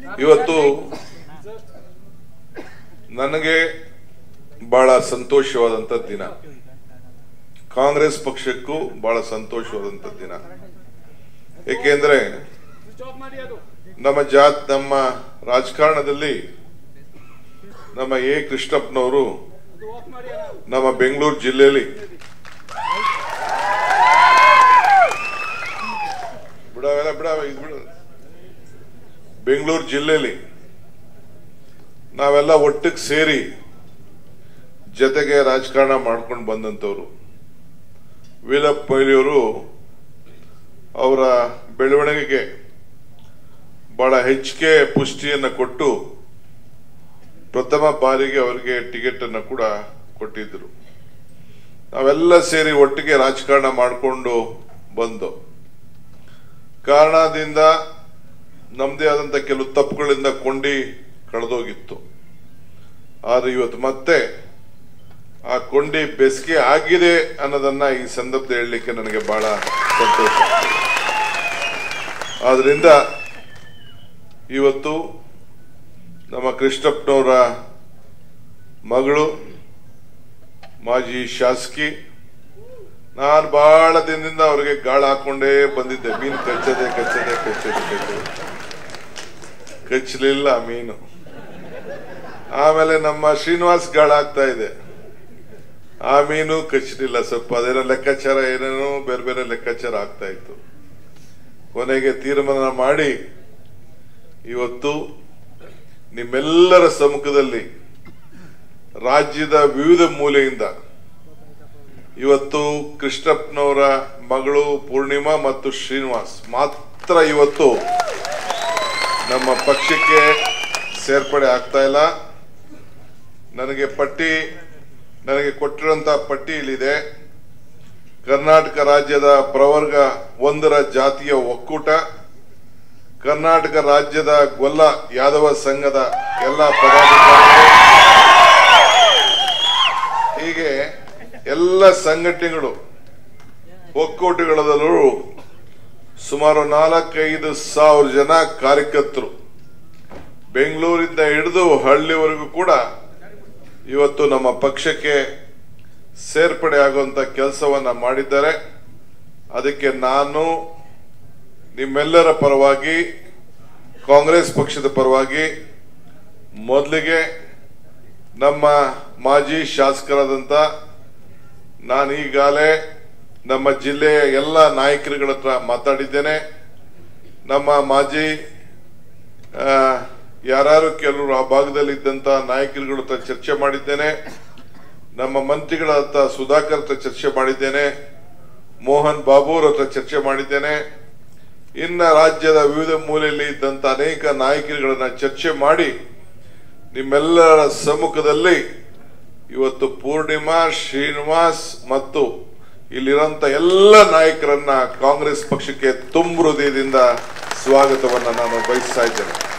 ಇವತ್ತು ನನಗೆ ಬಹಳ ಸಂತೋಷವಾದಂತ ದಿನ ಕಾಂಗ್ರೆಸ್ ಪಕ್ಷಕ್ಕೂ ಬಹಳ ಸಂತೋಷವಾದಂತ ದಿನ ಏಕೆಂದ್ರೆ ನಮ್ಮ ಜಾತ್ ನಮ್ಮ ರಾಜಕಾರಣದಲ್ಲಿ ನಮ್ಮ ಎ ಕೃಷ್ಣಪ್ಪನವರು ನಮ್ಮ ಬೆಂಗಳೂರು ಜಿಲ್ಲೆಯಲ್ಲಿ ಬಿಡವೆಲ್ಲ ಬಿಡವ ಇದು ಬಿಡ ಬೆಂಗಳೂರು ಜಿಲ್ಲೆಯಲ್ಲಿ ನಾವೆಲ್ಲ ಒಟ್ಟಿಗೆ ಸೇರಿ ಜೊತೆಗೆ ರಾಜಕಾರಣ ಮಾಡ್ಕೊಂಡು ಬಂದಂಥವ್ರು ವೀರಪ್ಪ ಮೊಯ್ಲಿಯವರು ಅವರ ಬೆಳವಣಿಗೆಗೆ ಬಹಳ ಹೆಚ್ಚಿಗೆ ಪುಷ್ಟಿಯನ್ನು ಕೊಟ್ಟು ಪ್ರಥಮ ಬಾರಿಗೆ ಅವರಿಗೆ ಟಿಕೆಟ್ ಅನ್ನು ಕೂಡ ಕೊಟ್ಟಿದ್ರು ನಾವೆಲ್ಲ ಸೇರಿ ಒಟ್ಟಿಗೆ ರಾಜಕಾರಣ ಮಾಡಿಕೊಂಡು ಬಂದು ಕಾರಣದಿಂದ ನಮ್ಮದೇ ಆದಂಥ ಕೆಲವು ತಪ್ಪುಗಳಿಂದ ಕೊಂಡಿ ಕಳೆದೋಗಿತ್ತು ಆದರೆ ಇವತ್ತು ಮತ್ತೆ ಆ ಕೊಂಡಿ ಬೆಸಿಗೆ ಆಗಿದೆ ಅನ್ನೋದನ್ನ ಈ ಸಂದರ್ಭದಲ್ಲಿ ಹೇಳಲಿಕ್ಕೆ ನನಗೆ ಬಹಳ ಸಂತೋಷ ಆದ್ರಿಂದ ಇವತ್ತು ನಮ್ಮ ಕೃಷ್ಣಪ್ಪನವರ ಮಗಳು ಮಾಜಿ ಶಾಸಕಿ ನಾನು ಬಹಳ ದಿನದಿಂದ ಅವ್ರಿಗೆ ಗಾಳ ಹಾಕೊಂಡೇ ಬಂದಿದ್ದೆ ಮೀನು ಕಚ್ಚದೆ ಕಚ್ಚದೆ ಕಚ್ಚದೆ ಕಚ್ಚದೆ ಕಚ್ಚಲಿಲ್ಲ ಮೀನು ಆಮೇಲೆ ನಮ್ಮ ಶ್ರೀನಿವಾಸ್ ಗಾಳ ಆಗ್ತಾ ಇದೆ ಆ ಮೀನು ಕಚ್ಚಲಿಲ್ಲ ಸ್ವಲ್ಪ ಅದೇನೋ ಲೆಕ್ಕಾಚಾರ ಏನೇನೋ ಬೇರೆ ಬೇರೆ ಲೆಕ್ಕಾಚಾರ ಆಗ್ತಾ ಇತ್ತು ಕೊನೆಗೆ ತೀರ್ಮಾನ ಮಾಡಿ ಇವತ್ತು ನಿಮ್ಮೆಲ್ಲರ ಸಮ್ಮುಖದಲ್ಲಿ ರಾಜ್ಯದ ವಿವಿಧ ಮೂಲೆಯಿಂದ ಇವತ್ತು ಕೃಷ್ಣಪ್ಪನವರ ಮಗಳು ಪೂರ್ಣಿಮಾ ಮತ್ತು ಶ್ರೀನಿವಾಸ್ ಮಾತ್ರ ಇವತ್ತು ನಮ್ಮ ಪಕ್ಷಕ್ಕೆ ಸೇರ್ಪಡೆ ಆಗ್ತಾ ಇಲ್ಲ ನನಗೆ ಪಟ್ಟಿ ನನಗೆ ಕೊಟ್ಟಿರುವಂತ ಪಟ್ಟಿ ಇಲ್ಲಿದೆ ಕರ್ನಾಟಕ ರಾಜ್ಯದ ಪ್ರವರ್ಗ ಒಂದರ ಜಾತಿಯ ಒಕ್ಕೂಟ ಕರ್ನಾಟಕ ರಾಜ್ಯದ ಗೊಲ್ಲ ಯಾದವ ಸಂಘದ ಎಲ್ಲ ಪದಾಧಿಕಾರಿಗಳು ಹೀಗೆ ಎಲ್ಲ ಸಂಘಟನೆಗಳು ಒಕ್ಕೂಟಗಳಲ್ಲೂ ಸುಮಾರು ನಾಲ್ಕೈದು ಸಾವಿರ ಜನ ಕಾರ್ಯಕರ್ತರು ಬೆಂಗಳೂರಿಂದ ಹಿಡಿದು ಹಳ್ಳಿವರೆಗೂ ಕೂಡ ಇವತ್ತು ನಮ್ಮ ಪಕ್ಷಕ್ಕೆ ಸೇರ್ಪಡೆ ಆಗುವಂತ ಕೆಲಸವನ್ನ ಮಾಡಿದ್ದಾರೆ ಅದಕ್ಕೆ ನಾನು ನಿಮ್ಮೆಲ್ಲರ ಪರವಾಗಿ ಕಾಂಗ್ರೆಸ್ ಪಕ್ಷದ ಪರವಾಗಿ ಮೊದಲಿಗೆ ನಮ್ಮ ಮಾಜಿ ಶಾಸಕರಾದಂಥ ನಾನು ಈಗಾಗಲೇ ನಮ್ಮ ಜಿಲ್ಲೆಯ ಎಲ್ಲ ನಾಯಕರುಗಳ ಹತ್ರ ಮಾತಾಡಿದ್ದೇನೆ ನಮ್ಮ ಮಾಜಿ ಆ, ಯಾರ್ಯಾರು ಕೆಲವರು ಆ ಭಾಗದಲ್ಲಿ ಇದ್ದಂತ ನಾಯಕರುಗಳ ಹತ್ರ ಚರ್ಚೆ ಮಾಡಿದ್ದೇನೆ ನಮ್ಮ ಮಂತ್ರಿಗಳ ಹತ್ರ ಸುಧಾಕರ್ ಹತ್ರ ಚರ್ಚೆ ಮಾಡಿದ್ದೇನೆ ಮೋಹನ್ ಬಾಬು ಅವ್ರ ಹತ್ರ ಚರ್ಚೆ ಮಾಡಿದ್ದೇನೆ ಇನ್ನ ರಾಜ್ಯದ ವಿವಿಧ ಮೂಲೆಯಲ್ಲಿ ಇದ್ದಂತ ಅನೇಕ ನಾಯಕರುಗಳನ್ನ ಚರ್ಚೆ ಮಾಡಿ ನಿಮ್ಮೆಲ್ಲರ ಸಮ್ಮುಖದಲ್ಲಿ ಇವತ್ತು ಪೂರ್ಣಿಮಾ ಶ್ರೀನಿವಾಸ್ ಮತ್ತು ಇಲ್ಲಿರೋಂಥ ಎಲ್ಲ ನಾಯಕರನ್ನ ಕಾಂಗ್ರೆಸ್ ಪಕ್ಷಕ್ಕೆ ತುಂಬ ಹೃದಯದಿಂದ ಸ್ವಾಗತವನ್ನ ನಾನು ಬಯಸ್ತಾ ಇದ್ದೇನೆ